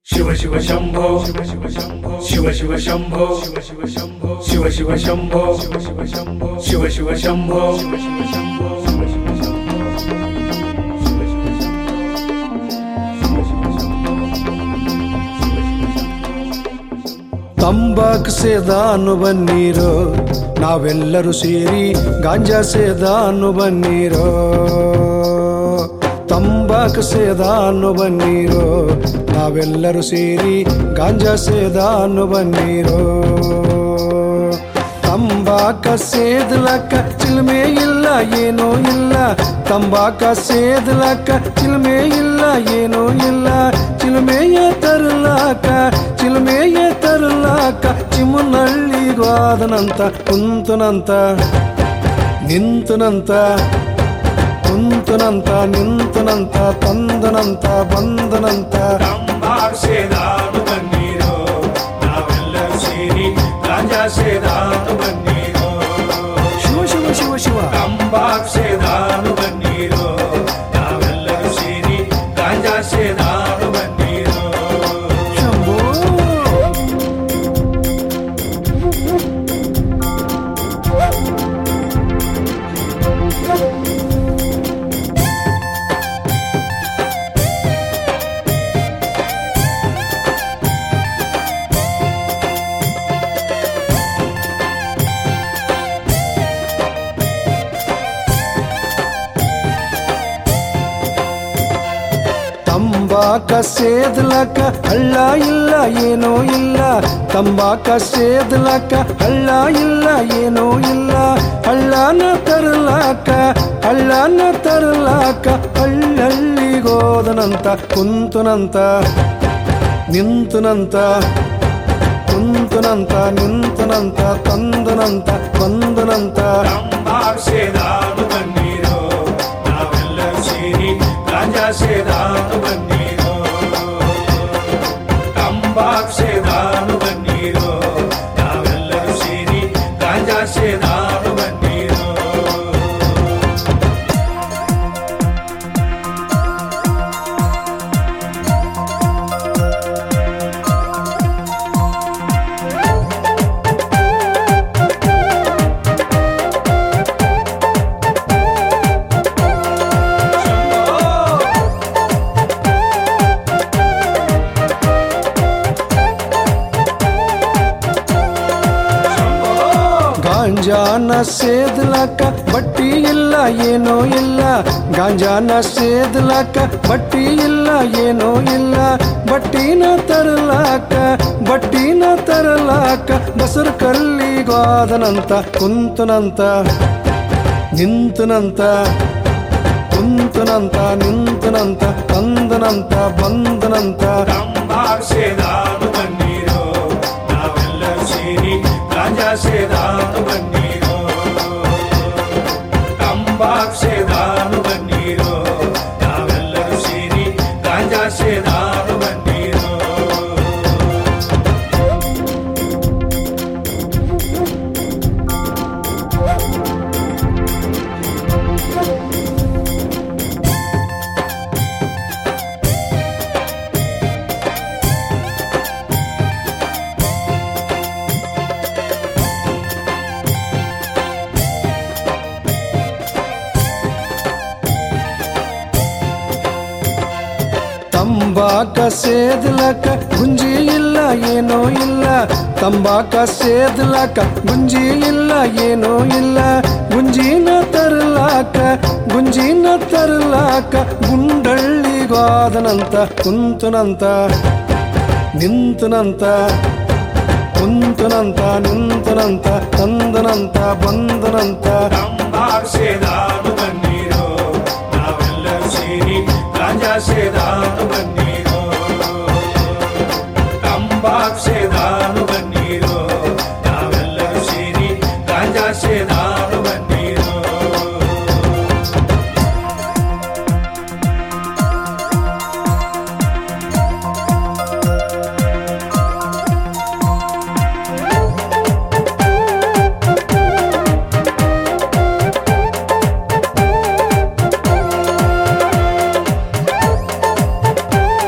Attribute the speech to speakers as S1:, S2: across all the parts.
S1: ಶಿವ ಶಿವ ಶಂಭೋ ಶಿವ ಶಿವ ಶಂಭೋ ಶಿವ ಶಿವ ಶಂಭೋ ಶಿವ ಶಿವ ಶಂಭೋ ಶಿವ ಶಿವ ಶಂಭೋ ಶಿವ ಶಿವ ಶಂಭೋ ಶಿವ ಶಿವ ಶಂಭೋ ಶಿವ ಶಿವ ಶಂಭೋ ಶಿವ ಶಿವ ಶಂಭೋ
S2: ತಂಬಾಕು ಸೇದಾನು ಬನ್ನೀರೋ ನಾವೆಲ್ಲರೂ ಸೇರಿ ಗಾಂಜಾ ಸೇದಾನು ಬನ್ನೀರೋ ತಂಬಾಕು ಸೇದಾನು ಬನ್ನೀರೋ ನಾವೆಲ್ಲರೂ ಸೇರಿ ಗಾಂಜಾ ಸೇದಾನು ಬನ್ನೀರೋ ತಂಬಾಕ ಸೇದ್ಲಕ್ಕ ಚಿಲ್ಮೆ ಇಲ್ಲ ಏನೂ ಇಲ್ಲ ತಂಬಾಕ ಸೇದ್ಲಕ್ಕ ಚಿಲ್ಮೆ ಇಲ್ಲ ಏನೂ ಇಲ್ಲ ಚಿಲ್ಮೆಯ ತರ್ಲಾಕ ಚಿಲ್ಮೆಯ ತರ್ಲಾಕ ಚಿಮ್ಮನಳ್ಳಿಗಾದನಂತ ಕುಂತನಂತ ನಿಂತನಂತ ಕುಂತನಂತ ನಿಂತನಂತ ತಂದನಂತ ಬಂದನಂತ
S1: ತಂಬಾಕ್ ಸೇದಾನು ಬನ್ನೀರೋ ನಾವೆಲ್ಲರೂ ಸೇರಿ ಗಾಂಜಾ ಸೇದಾನು ಬನ್ನೀರೋ
S2: ಶಿವ ಶಿವ ಶಿವ ಶಿವ
S1: ತಂಬಾಕ್ ಸೇದಾನು ಬನ್ನೀರೋ ನಾವೆಲ್ಲರೂ ಸೇರಿ ಗಾಂಜಾ ಸೇದಾನು ಬನ್ನೀರೋ
S2: ಶಂಭೋ ತಂಬಾಕ ಸೇದ್ಲಕ ಹಳ್ಳ ಇಲ್ಲ ಏನೋ ಇಲ್ಲ ತಂಬಾಕ ಸೇದ್ಲಕ ಹಳ್ಳ ಇಲ್ಲ ಏನೋ ಇಲ್ಲ ಹಳ್ಳನ ತರ್ಲಾಕ ಹಳ್ಳನ ತರ್ಲಾಕ ಹಳ್ಳಳ್ಳಿಗೋದನಂತ ಕುಂತನಂತ ನಿಂತನಂತ ಕುಂತನಂತ ನಿಂತನಂತ ತಂದನಂತ ಬಂದನಂತ
S1: ತಂಬಾಕ್ ಸೇದಾನು ಬನ್ನೀರೋ ನಾವೆಲ್ಲರೂ ಸೇರಿ ಗಾಂಜಾ ಸೇದಾನು ಬನ್ನೀರೋ ತಂಬಾಕ್ ಸೇದಾನು ಬನ್ನೀರೋ ನಾವೆಲ್ಲರೂ ಸೇರಿ ಗಾಂಜಾ ಸೇದಾನು ಬನ್ನೀರೋ
S2: ಗಾಂಜಾನ ಸೇದ್ಲಕ ಬಟ್ಟಿ ಇಲ್ಲ ಏನೋ ಇಲ್ಲ ಗಾಂಜಾನ ಸೇದ್ಲಕ ಬಟ್ಟಿ ಇಲ್ಲ ಏನೋ ಇಲ್ಲ ಬಟ್ಟಿನ ತರಲಾಕ ಬಟ್ಟಿನ ತರಲಾಕ ಬಸರು ಕಲ್ಲಿಗಾದನಂತ ಕುಂತನಂತ ನಿಂತನಂತ ಕುಂತನಂತ ನಿಂತನಂತ ತಂದನಂತ ಬಂದನಂತ
S1: ತಂಬಾಕ್ ಸೇದಾನು ಬನ್ನೀರೋ ನಾವೆಲ್ಲರೂ ಸೇರಿ ಗಾಂಜಾ ಸೇದಾನು ಬನ್ನೀರೋ ತಂಬಾಕ್ ಸೇದಾನು ಬನ್ನೀರೋ ನಾವೆಲ್ಲರೂ ಸೇರಿ ಗಾಂಜಾ ಸೇದಾನು ಬನ್ನೀರೋ
S2: ತಂಬಾಕ ಸೇದ್ಲಕ ಗುಂಜಿ ಇಲ್ಲ ಏನೋ ಇಲ್ಲ ತಂಬಾಕ ಸೇದ್ಲಕ ಗುಂಜಿ ಇಲ್ಲ ಏನೋ ಇಲ್ಲ ಗುಂಜಿನ ತರ್ಲಾಕ ಗುಂಜಿನ ತರ್ಲಾಕ ಗುಂಡಳ್ಳಿಗಾದನಂತ ಕುಂತನಂತ ನಿಂತನಂತ ಕುಂತನಂತ ನಿಂತನಂತ ತಂದನಂತ ಬಂದನಂತ
S1: ತಂಬಾಕ್ ಸೇದಾನು ಬನ್ನೀರೋ ನಾವೆಲ್ಲರೂ ಸೇರಿ ಗಾಂಜಾ ಸೇದಾನು ಬನ್ನೀರೋ ತಂಬಾಕ್ ಸೇದಾನು ಬನ್ನೀರೋ ನಾವೆಲ್ಲರೂ ಸೇರಿ ಗಾಂಜಾ ಸೇದಾನು ಬನ್ನೀರೋ
S2: ತಂಬಾಕ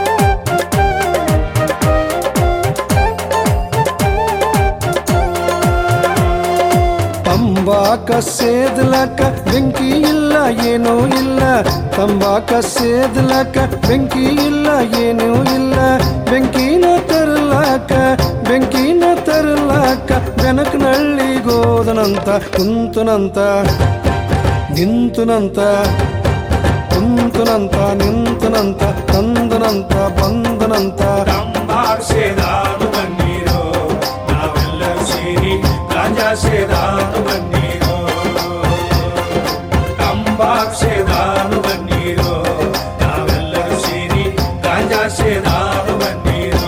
S2: ತಂಬಾಕ ಸೇದ್ಲಕ ಬೆಂಕಿ ಇಲ್ಲ ಏನೂ ಇಲ್ಲ ತಂಬಾಕ ಸೇದ್ಲಕ ಬೆಂಕಿ ಇಲ್ಲ ಏನೂ ಇಲ್ಲ ಬೆಂಕಿನ ತರಲಾಕ ಬೆಂಕಿನ ತರಲಾಕ ಬೆನಕನಳ್ಳಿಗೋದನಂತ ಕುಂತನಂತ ನಿಂತುನಂತ ಕುಂತನಂತ ನಿಂತನಂತ ತಂದನಂತ ಬಂದನಂತ
S1: ಕಂಬಾರ್ಸೆದಾನು ಬನ್ನಿರೋ ನಾವೆಲ್ಲರೂ ಸೇರಿ ಗಾಂಜಾಸೆದಾನು ಬನ್ನಿರೋ ಕಂಬಾರ್ಸೆದಾನು ಬನ್ನಿರೋ ನಾವೆಲ್ಲರೂ ಸೇರಿ ಗಾಂಜಾಸೆದಾನು ಬನ್ನಿರೋ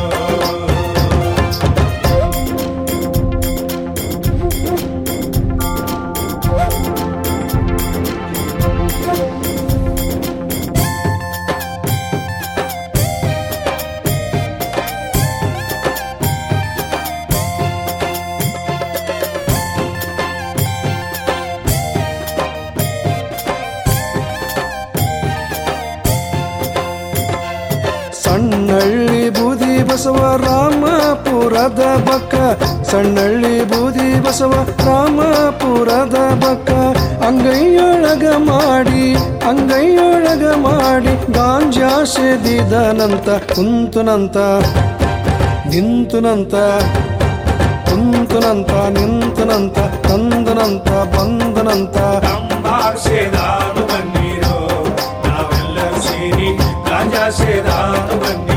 S2: ಸಣ್ಣಳ್ಳಿ ಬೂದಿ ಬಸವ ರಾಮಪುರದ ಬಕ್ಕ ಸಣ್ಣಳ್ಳಿ ಬೂದಿ ಬಸವ ರಾಮಪುರದ ಬಕ್ಕ ಅಂಗೈಯೊಳಗ ಮಾಡಿ ಅಂಗೈಯೊಳಗ ಮಾಡಿ ಗಾಂಜಾ ಸೆದಿದನಂತ ಕುಂತುನಂತ ನಿಂತುನಂತ ಕುಂತುನಂತ ನಿಂತನಂತ ತಂದನಂತ ಬಂದನಂತ
S1: ಕಂಬಾರ್ಸೆದಾನು ಬನ್ನಿರೋ ನಾವೆಲ್ಲರೂ ಸೇರಿ ಗಾಂಜಾಸೆದಾನು ಬನ್ನಿರೋ